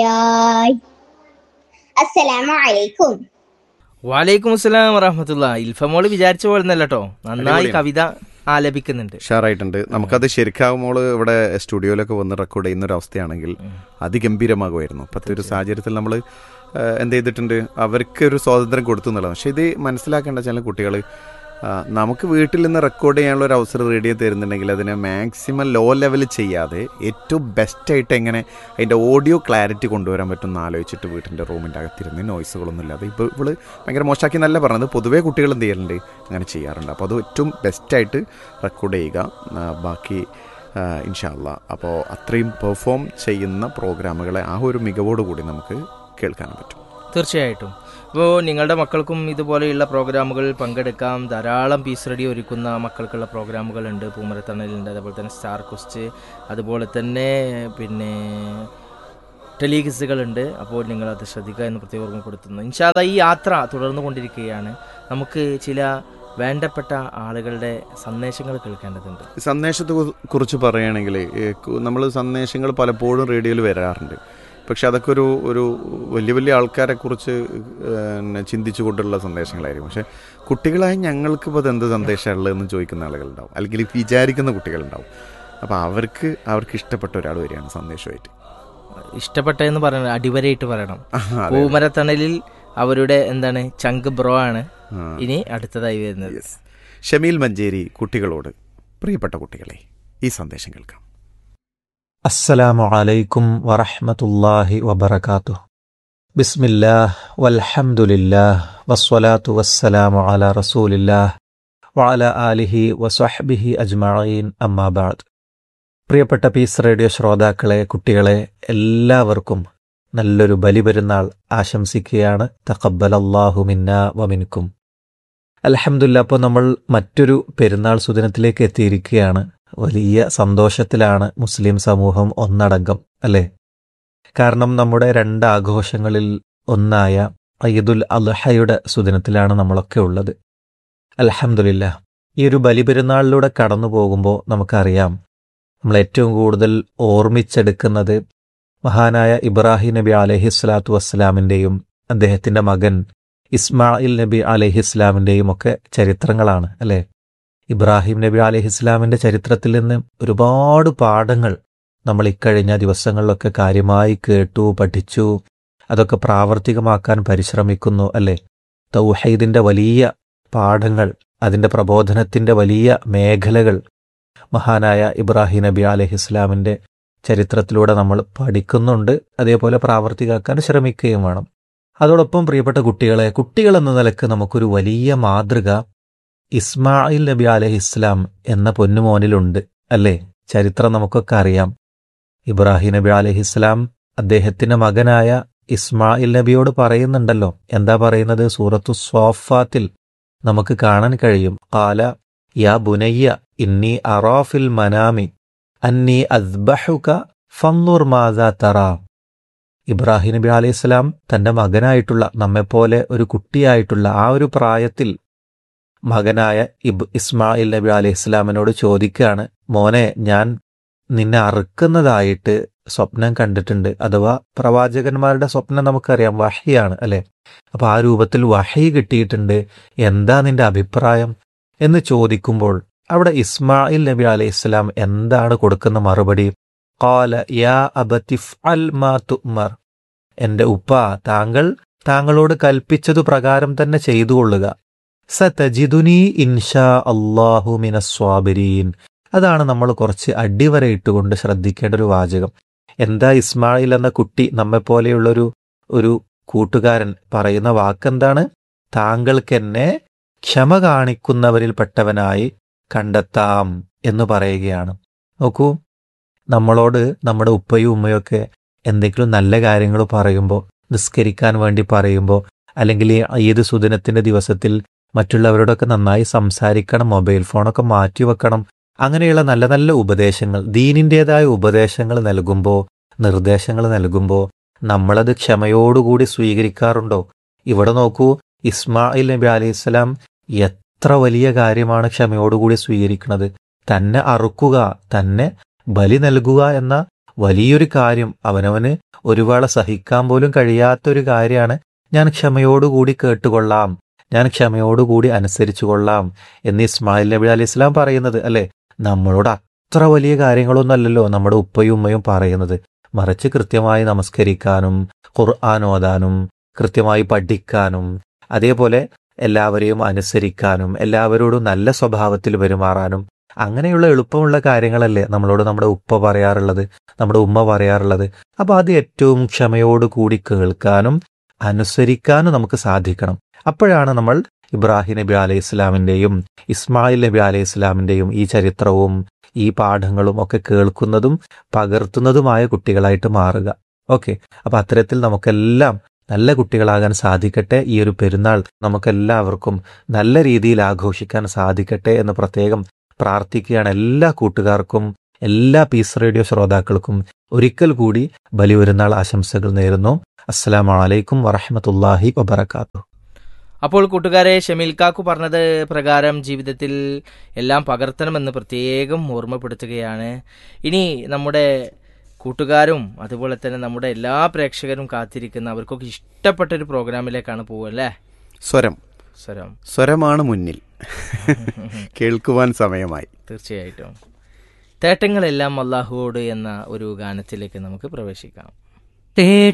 Yay. അസ്സലാമു അലൈക്കും വാലൈക്കും അസ്സലാം വറഹമത്തുള്ള ഇൽഫമോള് വിചാരിച്ച പോലെ ഒന്നല്ല കേട്ടോ നന്നായി അടിപൊളിയാണ്. കവിത ആലപിക്കുന്നുണ്ട് ഉഷാറായിട്ടുണ്ട് നമുക്കത് ശരിക്കാവുമ്പോൾ ഇവിടെ സ്റ്റുഡിയോയിലൊക്കെ വന്ന് റെക്കോർഡ് ചെയ്യുന്ന ഒരു അവസ്ഥയാണെങ്കിൽ അതിഗംഭീരമാകുമായിരുന്നു ഇപ്പോഴത്തെ ഒരു സാഹചര്യത്തിൽ നമ്മൾ എന്ത് ചെയ്തിട്ടുണ്ട് അവർക്ക് ഒരു സ്വാതന്ത്ര്യം കൊടുത്തു എന്നുള്ളതാണ് പക്ഷെ ഇത് മനസ്സിലാക്കേണ്ട ചില കുട്ടികൾ നമുക്ക് വീട്ടിൽ നിന്ന് റെക്കോർഡ് ചെയ്യാനുള്ള ഒരു അവസരം റേഡിയോ തരുന്നുണ്ടെങ്കിൽ അതിനെ മാക്സിമം ലോ ലെവൽ ചെയ്യാതെ ഏറ്റവും ബെസ്റ്റായിട്ട് എങ്ങനെ അതിൻ്റെ ഓഡിയോ ക്ലാരിറ്റി കൊണ്ടുവരാൻ പറ്റും എന്ന് ആലോചിച്ചിട്ട് വീട്ടിൻ്റെ റൂമിൻ്റെ അകത്തിരുന്ന് നോയ്സുകളൊന്നും ഇല്ലാതെ ഇപ്പോൾ ഇവള് ഭയങ്കര മോശമാക്കി നല്ല പറഞ്ഞത് പൊതുവേ കുട്ടികൾ എന്ത് ചെയ്യലുണ്ട് അങ്ങനെ ചെയ്യാറുണ്ട് അപ്പോൾ അത് ഏറ്റവും ബെസ്റ്റായിട്ട് റെക്കോർഡ് ചെയ്യുക ആ, ബാക്കി ഇൻഷാല്ല അപ്പോൾ അത്രയും പെർഫോം ചെയ്യുന്ന പ്രോഗ്രാമുകളെ ആ ഒരു മികവോട് കൂടി നമുക്ക് കേൾക്കാൻ പറ്റും തീർച്ചയായിട്ടും ഇപ്പോൾ നിങ്ങളുടെ മക്കൾക്കും ഇതുപോലെയുള്ള പ്രോഗ്രാമുകൾ പങ്കെടുക്കാം ധാരാളം പീസ് റെഡി ഒരുക്കുന്ന മക്കൾക്കുള്ള പ്രോഗ്രാമുകളുണ്ട് പൂമരത്തണലുണ്ട് അതേപോലെ തന്നെ സ്റ്റാർ ക്വസ്റ്റ് അതുപോലെ തന്നെ പിന്നെ ടെലിഗിസുകളുണ്ട് അപ്പോൾ നിങ്ങളത് ശ്രദ്ധിക്കുക എന്ന് പ്രത്യേകം ഓർമ്മപ്പെടുത്തുന്നു ഇൻഷാല്ല ഈ യാത്ര തുടർന്നു കൊണ്ടിരിക്കുകയാണ് നമുക്ക് ചില വേണ്ടപ്പെട്ട ആളുകളുടെ സന്ദേശങ്ങൾ കേൾക്കേണ്ടതുണ്ട് സന്ദേശത്തെ കു- കുറിച്ച് പറയുകയാണെങ്കിൽ നമ്മൾ സന്ദേശങ്ങൾ പലപ്പോഴും റേഡിയോയിൽ വരാറുണ്ട് പക്ഷെ അതൊക്കെ ഒരു ഒരു വലിയ വലിയ ആൾക്കാരെ കുറിച്ച് പിന്നെ ചിന്തിച്ചുകൊണ്ടുള്ള സന്ദേശങ്ങളായിരിക്കും പക്ഷെ കുട്ടികളായ ഞങ്ങൾക്ക് ഇപ്പോൾ എന്ത് സന്ദേശമുള്ളതെന്ന് ചോദിക്കുന്ന ആളുകളുണ്ടാവും അല്ലെങ്കിൽ വിചാരിക്കുന്ന കുട്ടികളുണ്ടാവും അപ്പോൾ അവർക്ക് അവർക്ക് ഇഷ്ടപ്പെട്ട ഒരാൾ വരികയാണ് സന്ദേശമായിട്ട് ഇഷ്ടപ്പെട്ടതെന്ന് പറയണം അടിവരയിട്ട് പറയണം ആ, അതെ. പൂമരത്തണലിൽ അവരുടെ എന്താണ് ചങ്ക് ബ്രോ ആണ് ആ. ഇനി അടുത്തതായി വരുന്നത് Yes. ഷമീൽ മഞ്ചേരി കുട്ടികളോട് പ്രിയപ്പെട്ട കുട്ടികളെ ഈ സന്ദേശം കേൾക്കാം السلام عليكم ورحمة الله وبركاته بسم الله والحمد لله والصلاة والسلام على رسول الله وعلى آله وصحبه أجمعين أما بعد പ്രിയപ്പെട്ട പീസ് റേഡിയോ ശ്രോതാക്കളെ കുട്ടികളെ എല്ലാവർക്കും നല്ലൊരു ബലിപെരുന്നാൾ ആശംസിക്കുകയാണ് തഖബ്ബലല്ലാഹു മിന്ന വമിൻകും അൽഹംദുലില്ല അപ്പോൾ നമ്മൾ മറ്റൊരു പെരുന്നാൾ സുദിനത്തിലേക്ക് എത്തിയിരിക്കുകയാണ് വലിയ സന്തോഷത്തിലാണ് മുസ്ലിം സമൂഹം ഒന്നടങ്കം അല്ലേ കാരണം നമ്മുടെ രണ്ട് ആഘോഷങ്ങളിൽ ഒന്നായ ഈദുൽ അൽഹയുടെ സുദിനത്തിലാണ് നമ്മളൊക്കെ ഉള്ളത് അൽഹംദുലില്ല ഈ ഒരു ബലിപെരുന്നാളിലൂടെ കടന്നു പോകുമ്പോൾ നമുക്കറിയാം നമ്മൾ ഏറ്റവും കൂടുതൽ ഓർമ്മിച്ചെടുക്കുന്നത് മഹാനായ ഇബ്രാഹിം നബി അലഹിസ്ലാത്തു വസ്സലാമിൻ്റെയും അദ്ദേഹത്തിൻ്റെ മകൻ ഇസ്മായിൽ നബി അലഹിസ്ലാമിൻ്റെയും ഒക്കെ ചരിത്രങ്ങളാണ് അല്ലേ ഇബ്രാഹിം നബി അലഹിസ്ലാമിൻ്റെ ചരിത്രത്തിൽ നിന്ന് ഒരുപാട് പാഠങ്ങൾ നമ്മൾ ഇക്കഴിഞ്ഞ ദിവസങ്ങളിലൊക്കെ കാര്യമായി കേട്ടു പഠിച്ചു അതൊക്കെ പ്രാവർത്തികമാക്കാൻ പരിശ്രമിക്കുന്നു അല്ലേ തൗഹീദിൻ്റെ വലിയ പാഠങ്ങൾ അതിൻ്റെ പ്രബോധനത്തിൻ്റെ വലിയ മേഖലകൾ മഹാനായ ഇബ്രാഹിം നബി അലഹിസ്ലാമിൻ്റെ ചരിത്രത്തിലൂടെ നമ്മൾ പഠിക്കുന്നുണ്ട് അതേപോലെ പ്രാവർത്തികമാക്കാൻ ശ്രമിക്കുകയും വേണം അതോടൊപ്പം പ്രിയപ്പെട്ട കുട്ടികളെ കുട്ടികൾ എന്ന നിലക്ക് നമുക്കൊരു വലിയ മാതൃക ഇസ്മായിൽ നബി അലഹിസ്ലാം എന്ന പൊന്നുമോനിലുണ്ട് അല്ലേ ചരിത്രം നമുക്കൊക്കെ അറിയാം ഇബ്രാഹിം നബി അലഹിസ്ലാം അദ്ദേഹത്തിന്റെ മകനായ ഇസ്മായിൽ നബിയോട് പറയുന്നുണ്ടല്ലോ എന്താ പറയുന്നത് സൂറത്തു സ്വാഫാത്തിൽ നമുക്ക് കാണാൻ കഴിയും കാല യാ ബുനയ്യ ഇന്നി അറാഫിൽ മനാമി അന്നി അദ്ബഹുക ഫന്നുർ മാതാ തറാ ഇബ്രാഹിം നബി അലൈഹി സ്വലാം തന്റെ മകനായിട്ടുള്ള നമ്മെപ്പോലെ ഒരു കുട്ടിയായിട്ടുള്ള ആ ഒരു പ്രായത്തിൽ മകനായ ഇബ് ഇസ്മായിൽ നബി അലൈഹി സ്വലാമിനോട് ചോദിക്കുകയാണ് മോനെ ഞാൻ നിന്നെ അറുക്കുന്നതായിട്ട് സ്വപ്നം കണ്ടിട്ടുണ്ട് അഥവാ പ്രവാചകന്മാരുടെ സ്വപ്നം നമുക്കറിയാം വഹിയാണ് അല്ലെ അപ്പൊ ആ രൂപത്തിൽ വഹി കിട്ടിയിട്ടുണ്ട് എന്താ നിന്റെ അഭിപ്രായം എന്ന് ചോദിക്കുമ്പോൾ അവിടെ ഇസ്മായിൽ നബി അലൈഹി സ്വലാം എന്താണ് കൊടുക്കുന്ന മറുപടി കാല യാ അബത്തിഫ് അൽ മാ തുമർ എന്റെ ഉപ്പ താങ്കൾ താങ്കളോട് കൽപ്പിച്ചതു പ്രകാരം തന്നെ ചെയ്തുകൊള്ളുക സതജിദുനി ഇൻഷാ അള്ളാഹു മിനസ്വാബിരീൻ അതാണ് നമ്മൾ കുറച്ച് അടിവരയിട്ടുകൊണ്ട് ശ്രദ്ധിക്കേണ്ട ഒരു വാചകം എന്താ ഇസ്മായിൽ എന്ന കുട്ടി നമ്മെപ്പോലെയുള്ളൊരു ഒരു കൂട്ടുകാരൻ പറയുന്ന വാക്കെന്താണ് താങ്കൾക്കെന്നെ ക്ഷമ കാണിക്കുന്നവരിൽപ്പെട്ടവനായി കണ്ടെത്താം എന്ന് പറയുകയാണ് നോക്കൂ നമ്മളോട് നമ്മുടെ ഉപ്പയും ഉമ്മയൊക്കെ എന്തെങ്കിലും നല്ല കാര്യങ്ങൾ പറയുമ്പോൾ നിസ്കരിക്കാൻ വേണ്ടി പറയുമ്പോൾ അല്ലെങ്കിൽ ഈ ഈദ് സുദിനത്തിന്റെ ദിവസത്തിൽ മറ്റുള്ളവരോടൊക്കെ നന്നായി സംസാരിക്കണം മൊബൈൽ ഫോണൊക്കെ മാറ്റിവെക്കണം അങ്ങനെയുള്ള നല്ല നല്ല ഉപദേശങ്ങൾ ദീനിൻ്റെതായ ഉപദേശങ്ങൾ നൽകുമ്പോൾ നിർദ്ദേശങ്ങൾ നൽകുമ്പോൾ നമ്മളത് ക്ഷമയോടുകൂടി സ്വീകരിക്കാറുണ്ടോ ഇവിടെ നോക്കൂ ഇസ്മായിൽ നബി അലൈഹിസ്സലാം എത്ര വലിയ കാര്യമാണ് ക്ഷമയോടുകൂടി സ്വീകരിക്കുന്നത് തന്നെ അറുക്കുക തന്നെ ബലി നൽകുക എന്ന വലിയൊരു കാര്യം അവനവന് ഒരു വേള സഹിക്കാൻ പോലും കഴിയാത്തൊരു കാര്യമാണ് ഞാൻ ക്ഷമയോടുകൂടി കേട്ടുകൊള്ളാം ഞാൻ ക്ഷമയോടുകൂടി അനുസരിച്ചു കൊള്ളാം എന്ന് ഇസ്മായിൽ നബി അലൈഹി ഇസ്ലാം പറയുന്നത് അല്ലെ നമ്മളോട് അത്ര വലിയ കാര്യങ്ങളൊന്നും അല്ലല്ലോ നമ്മുടെ ഉപ്പയും ഉമ്മയും പറയുന്നത് മറിച്ച് കൃത്യമായി നമസ്കരിക്കാനും ഖുർആൻ ഓതാനും കൃത്യമായി പഠിക്കാനും അതേപോലെ എല്ലാവരെയും അനുസരിക്കാനും എല്ലാവരോടും നല്ല സ്വഭാവത്തിൽ പെരുമാറാനും അങ്ങനെയുള്ള എളുപ്പമുള്ള കാര്യങ്ങളല്ലേ നമ്മളോട് നമ്മുടെ ഉപ്പ പറയാറുള്ളത് നമ്മുടെ ഉമ്മ പറയാറുള്ളത് അപ്പോൾ അത് ഏറ്റവും ക്ഷമയോടുകൂടി കേൾക്കാനും അനുസരിക്കാനും നമുക്ക് സാധിക്കണം അപ്പോഴാണ് നമ്മൾ ഇബ്രാഹിം നബി അലൈഹി ഇസ്ലാമിൻ്റെയും ഇസ്മായിൽ നബി അലൈഹി ഇസ്ലാമിൻ്റെയും ഈ ചരിത്രവും ഈ പാഠങ്ങളും ഒക്കെ കേൾക്കുന്നതും പകർത്തുന്നതുമായ കുട്ടികളായിട്ട് മാറുക ഓക്കെ അപ്പൊ അത്തരത്തിൽ നമുക്കെല്ലാം നല്ല കുട്ടികളാകാൻ സാധിക്കട്ടെ ഈ ഒരു പെരുന്നാൾ നമുക്കെല്ലാവർക്കും നല്ല രീതിയിൽ ആഘോഷിക്കാൻ സാധിക്കട്ടെ എന്ന് പ്രത്യേകം പ്രാർത്ഥിക്കുകയാണ് എല്ലാ കൂട്ടുകാർക്കും എല്ലാ പീസ് റേഡിയോ ശ്രോതാക്കൾക്കും ഒരിക്കൽ കൂടി ബലിപെരുന്നാൾ ആശംസകൾ നേരുന്നു അസ്സലാമലൈക്കും വറഹമത്തല്ലാഹി വബർക്കാത്തു അപ്പോൾ കൂട്ടുകാരെ ഷമീൽ കാക്കു പറഞ്ഞത് പ്രകാരം ജീവിതത്തിൽ എല്ലാം പകർത്തണമെന്ന് പ്രത്യേകം ഓർമ്മപ്പെടുത്തുകയാണ് ഇനി നമ്മുടെ കൂട്ടുകാരും അതുപോലെ തന്നെ നമ്മുടെ എല്ലാ പ്രേക്ഷകരും കാത്തിരിക്കുന്ന അവർക്കൊക്കെ ഇഷ്ടപ്പെട്ട ഒരു പ്രോഗ്രാമിലേക്കാണ് പോവല്ലേ സ്വരം സ്വരം സ്വരമാണ് മുന്നിൽ കേൾക്കുവാൻ സമയമായി തീർച്ചയായിട്ടും തേട്ടങ്ങളെല്ലാം അള്ളാഹുവോട് എന്ന ഒരു ഗാനത്തിലേക്ക് നമുക്ക് പ്രവേശിക്കാം